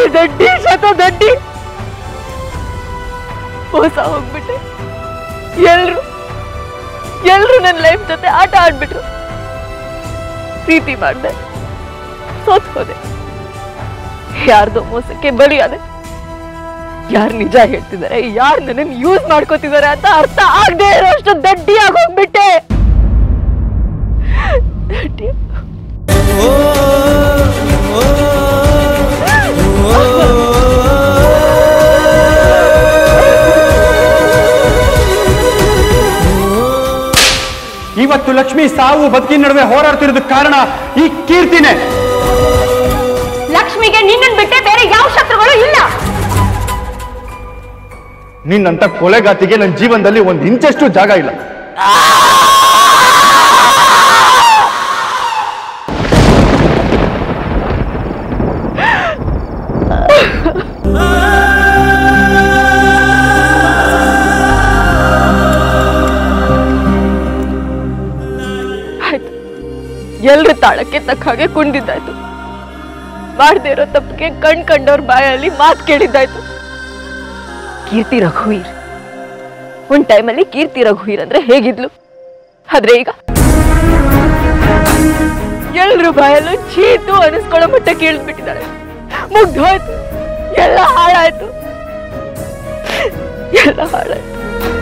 ದಡ್ಡಿ ಶತ ದಡ್ಡಿ ಮೋಸ ಹೋಗ್ಬಿಟ್ಟೆ ಎಲ್ರು ಎಲ್ರು ನನ್ನ ಲೈಫ್ ಜೊತೆ ಆಟ ಆಡ್ಬಿಟ್ರು ಪ್ರೀತಿ ಮಾಡ್ದೆ ಸೋತ್ ಹೋದೆ ಯಾರ್ದೋ ಮೋಸಕ್ಕೆ ಬಲಿಯಾದೆ ಯಾರು ನಿಜ ಹೇಳ್ತಿದ್ದಾರೆ ಯಾರು ನನ್ನನ್ನು ಯೂಸ್ ಮಾಡ್ಕೋತಿದ್ದಾರೆ ಅಂತ ಅರ್ಥ ಆಗದೆ ಇರೋಷ್ಟು ದಡ್ಡಿ ಆಗೋಗ್ಬಿಟ್ಟೆ ದಡ್ಡಿ ಇವತ್ತು ಲಕ್ಷ್ಮಿ ಸಾವು ಬದುಕಿನ ನಡುವೆ ಹೋರಾಡ್ತಿರೋದಕ್ಕೆ ಕಾರಣ ಈ ಕೀರ್ತಿನೇ ಲಕ್ಷ್ಮಿಗೆ ನಿನ್ನನ್ ಬಿಟ್ಟೆ ಬೇರೆ ಯಾವ ಶತ್ರುಗಳು ಇಲ್ಲ ನಿನ್ನಂತ ಕೊಲೆಗಾತಿಗೆ ನನ್ನ ಜೀವನದಲ್ಲಿ ಒಂದು ಇಂಚಷ್ಟು ಜಾಗ ಇಲ್ಲ ಆಯ್ತು ಎಲ್ರ ತಾಳಕ್ಕೆ ತಕ್ಕ ಹಾಗೆ ಕುಣಿದಿದ್ದಾಯ್ತು ಮಾಡದೇ ಇರೋ ತಪ್ಪಿಗೆ ಕಣ್ ಕಂಡವ್ರ ಬಾಯಲ್ಲಿ ಮಾತು ಕೇಳಿದ್ದಾಯ್ತು ಕೀರ್ತಿ ರಘುವೀರ್ ಒಂದ್ ಟೈಮಲ್ಲಿ ಕೀರ್ತಿ ರಘುವೀರ್ ಅಂದ್ರೆ ಹೇಗಿದ್ಲು ಆದ್ರೆ ಈಗ ಎಲ್ರ ಬಾಯಲ್ಲೂ ಚೀತು ಅನಿಸ್ಕೊಳ್ಳೋ ಮಟ್ಟ ಕೇಳಿದ್ಬಿಟ್ಟಿದ್ದಾಳೆ ಮುಗ್ದೋಯ್ತು ಎಲ್ಲ ಹಾಳಾಯ್ತು ಎಲ್ಲ ಹಾಳಾಯ್ತು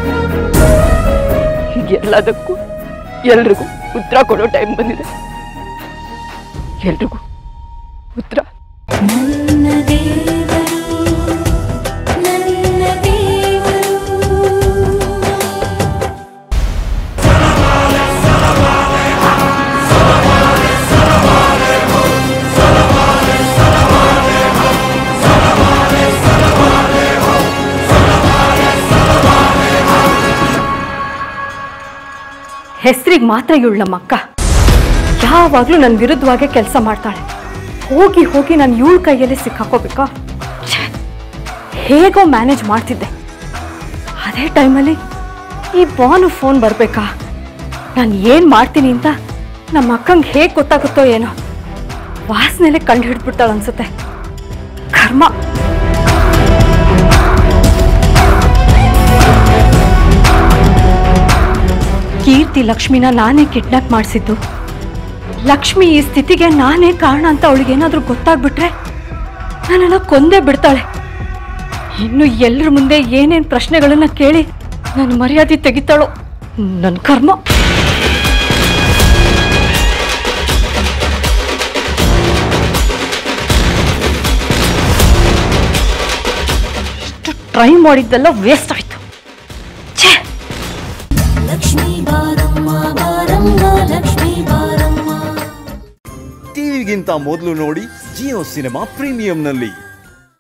ಹೀಗೆಲ್ಲದಕ್ಕೂ ಎಲ್ರಿಗೂ ಉತ್ತರ ಕೊಡೋ ಟೈಮ್ ಬಂದಿದೆ ಎಲ್ರಿಗೂ ಉತ್ತರ ನನ್ನ ದೇವರು ನನ್ನ ದೇವರು ಹೆಸರಿಗೆ ಮಾತ್ರ ಇವಳು ನಮ್ಮ ಅಕ್ಕ ಯಾವಾಗಲೂ ನನ್ನ ವಿರುದ್ಧವಾಗೇ ಕೆಲಸ ಮಾಡ್ತಾಳೆ ಹೋಗಿ ಹೋಗಿ ನಾನು ಇವಳ ಕೈಯಲ್ಲಿ ಸಿಕ್ಕಾಕೋಬೇಕಾ ಛೆ, ಹೇಗೋ ಮ್ಯಾನೇಜ್ ಮಾಡ್ತಿದ್ದೆ ಅದೇ ಟೈಮಲ್ಲಿ ಈ ಬಾನು ಫೋನ್ ಬರಬೇಕಾ ನಾನು ಏನು ಮಾಡ್ತೀನಿ ಅಂತ ನಮ್ಮ ಅಕ್ಕಂಗೆ ಹೇಗೆ ಗೊತ್ತಾಗುತ್ತೋ ಏನೋ ವಾಸನೆಲೆ ಕಂಡು ಹಿಡ್ಬಿಡ್ತಾಳೆ ಅನ್ಸುತ್ತೆ ಕರ್ಮ ಕೀರ್ತಿ ಲಕ್ಷ್ಮಿನ ನಾನೇ ಕಿಡ್ನಾಪ್ ಮಾಡಿಸಿದ್ದು ಲಕ್ಷ್ಮಿ ಈ ಸ್ಥಿತಿಗೆ ನಾನೇ ಕಾರಣ ಅಂತ ಅವಳಿಗೇನಾದ್ರೂ ಗೊತ್ತಾಗ್ಬಿಟ್ರೆ ನನ್ನನ್ನ ಕೊಂದೇ ಬಿಡ್ತಾಳೆ ಇನ್ನು ಎಲ್ಲರ ಮುಂದೆ ಏನೇನ್ ಪ್ರಶ್ನೆಗಳನ್ನ ಕೇಳಿ ನನ್ನ ಮರ್ಯಾದೆ ತೆಗಿತಾಳೋ ನನ್ನ ಕರ್ಮ ಟ್ರೈ ಮಾಡಿದ್ದೆಲ್ಲ ವೇಸ್ಟ್ ಆಯ್ತು ಛೇ ಲಕ್ಷ್ಮೀ ಬಾರಮ್ಮ ಬಾರಮ್ಮ ಲಕ್ಷ್ಮೀ ಬಾರಮ್ಮ ಟಿವಿಗಿಂತ ಮೊದಲು ನೋಡಿ ಜಿಯೋ ಸಿನಿಮಾ ಪ್ರೀಮಿಯಂನಲ್ಲಿ